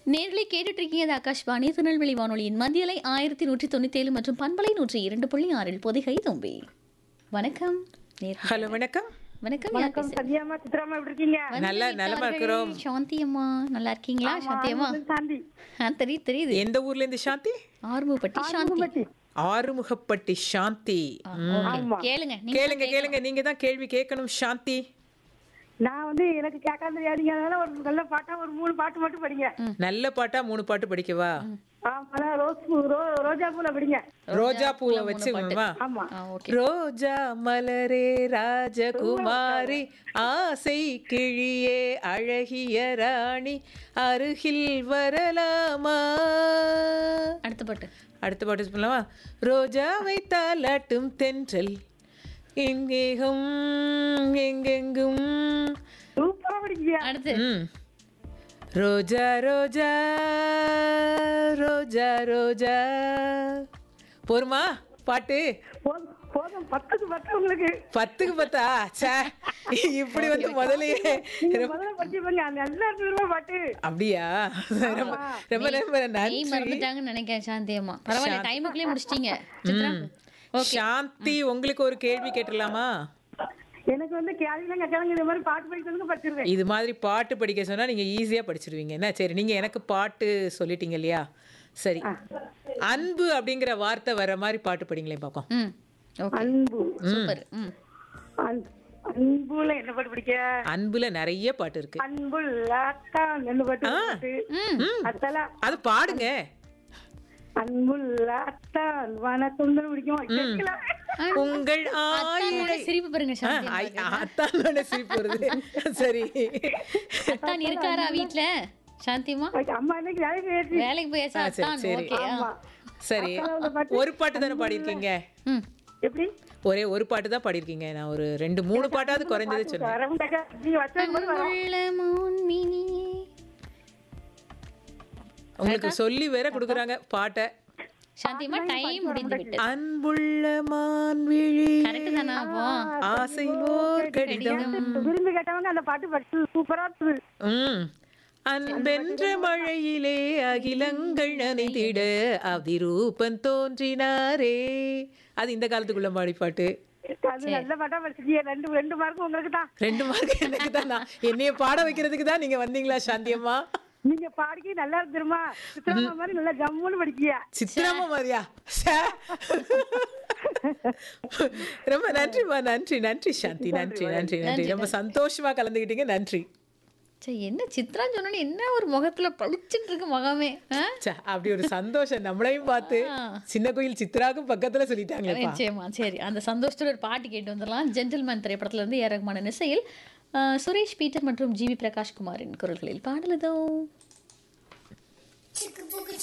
நேர்களை கேட்டுட்டு இருக்கீங்க இது ஆகாஷ்வாணி திருநெல்வேலி வானொலியின் மத்தியலை ஆயிரத்தி நூற்றி தொண்ணூத்தி ஏழு மற்றும் பண்பலை நூற்றி இரண்டு புள்ளி ஆறில் பொதிகை தும்பி வணக்கம் நேர் ஹலோ வணக்கம் வணக்கம் யார் வணக்கம் பேசுறது? சத்யாமா சித்ராமா எப்படி இருக்கீங்க வந்து நல்ல- நலமா விட்டார்கள். இருக்கிறோம். சாந்தி அம்மா நல்லா இருக்கீங்களா சாந்தி அம்மா ஆனந்தன் சாந்தி ஆ, தெரியுது தெரியுது எந்த ஊர்ல இருந்து சாந்தி ஆர்வப்பட்டி சாந்தி பட்டி ஆறுமுகப்பட்டி சாந்தி ஆ, ம். okay. கேளுங்க நீங்க கேளுங்க கேளுங்க நீங்க தான் கேள்வி கேட்கணும் சாந்தி நான் வந்து எனக்கு கேட்காத தெரியாதீங்க அதனால ஒரு நல்ல பாட்டா ஒரு மூணு பாட்டு மட்டும் படிங்க நல்ல பாட்டா மூணு பாட்டு படிக்கவா ஆமா ரோஸ் பூ ரோ ரோஜா பூல படிங்க ரோஜா பூவை வச்சு வா ஆமா ஆ, okay. ரோஜா மலரே ராஜகுமாரி ஆசை கிழியே அழகிய ராணி அருகில் வரலாமா அடுத்த பாட்டு அடுத்த பாட்டு சொல்லலாமா ரோஜாவை தாலாட்டும் தென்றல் எங்கேகும் எங்கெங்கும் சூப்பரா படிக்கியா அடுத்து ம். ரோஜா ரோஜா ரோஜா ரோஜா போருமா பாட்டு போதும் போதும் பத்துக்கு பத்து உங்களுக்கு பத்துக்கு பத்தா ச்சே இப்படி வந்து முதல்லயே நீங்க முதல்ல படிச்சிருப்பாங்க நல்லா இருந்துருவா பாட்டு அப்படியா ரொம்ப ரொம்ப ரொம்ப நெய் நன்றி மறந்துட்டாங்கன்னு நினைக்கிறேன் சாந்தி அம்மா பரவாயில்ல டைமுக்குள்ளே முடிச்சிட்டீங்க சித்ரா சாந்தி உங்களுக்கு ஒரு கேள்வி கேட்டுடலாமா எனக்கு வந்து கேள்விலாம் கேட்கறாங்க இந்த மாதிரி பாட்டு படிக்கிறதுக்கு படிச்சிருவேன் இது மாதிரி பாட்டு படிக்க சொன்னா நீங்க ஈஸியா படிச்சிருவீங்க என்ன சரி நீங்க எனக்கு பாட்டு சொல்லிட்டீங்க இல்லையா சரி அன்பு அப்படிங்கிற வார்த்தை வர மாதிரி பாட்டு படிங்களேன் பாப்போம் ம் ஓகே அன்பு சூப்பர் ம் அன்- அன்புல என்ன பாட்டு படிக்க அன்புல நிறைய பாட்டு இருக்கு அன்புள்ள அக்கா என்ன பாட்டு பாட்டு ம் அத்தலா அது பாடுங்க அன்புள்ள அத்தான் வணக்கம் பிடிக்குமா கேட்கல உங்கள் ஆயுளை அத்தானோட சிரிப்பு பாருங்க சாந்தி ஐ, அத்தானோட சிரிப்பு வருது சரி அத்தான் இருக்காரா வீட்ல சாந்திமா அம்மா இன்னைக்கு வேலைக்கு ஏற்றி வேலைக்கு போயாச்சா ஆ, சரி, அத்தான் சரி. ஓகே ஆமா சரி ஒரு பாட்டு தானே பாடியிருக்கீங்க ம் எப்படி ஒரே ஒரு பாட்டு தான் பாடியிருக்கீங்க நான் ஒரு ரெண்டு மூணு பாட்டாவது குறைஞ்சது சொன்னேன் வரமுண்டாக்கா நீங்க வச்சது போது வரும். உள்ள மோன்மினியே உங்களுக்கு சொல்லி வேற கொடுக்குறாங்க பாட்டை சாந்திமா டைம் முடிந்து விட்டது அன்புள்ள மான்விழி கரெக்ட் தானா அப்போ ஆசையில் ஓர் கடிதம் விரும்பி கேட்டவங்க அந்த பாட்டு படிச்சு சூப்பரா இருக்குது ம் அன்பென்ற மழையிலே அகிலங்கள் நனைந்திட அதிரூபன் தோன்றினாரே அது இந்த காலத்துக்குள்ள பாடி பாட்டு அது நல்ல பாட்டா படிச்சிருக்கீங்க ரெண்டு ரெண்டு மார்க்கும் உங்களுக்கு தான் ரெண்டு மார்க் எனக்கு தான் நான் என்னைய பாட வைக்கிறதுக்கு தான் நீங்க வந்தீங்களா சாந்தியம்மா நீங்க பாடிக்கி நல்லா இருந்துருமா சித்திரமா மாதிரி நல்லா ஜம்முன்னு படிக்கியா சித்ராமா மாதிரியா சே. ரொம்ப நன்றிம்மா நன்றி நன்றி சாந்தி நன்றி நன்றி நன்றி ரொம்ப சந்தோஷமா கலந்துக்கிட்டீங்க நன்றி சரி என்ன சித்ரான்னு சொன்னோன்னே என்ன ஒரு முகத்துல பளிச்சுட்டு இருக்கு முகமே ஆ? ச்சே, அப்படி ஒரு சந்தோஷம் நம்மளையும் பார்த்து சின்ன கோயில் சித்ராக்கும் பக்கத்துல சொல்லிட்டாங்களேப்பா நிச்சயமா சரி அந்த சந்தோஷத்தோட ஒரு பாட்டு கேட்டு வந்துடலாம் ஜென்டில்மேன் திரைப்படத்துல இருந்து ஏ ரகுமானின் இசையில் ஆ, சுரேஷ் பீட்டர் மற்றும் ஜிவி பிரகாஷ் குமாரின் குரல்களில் பாடலதோ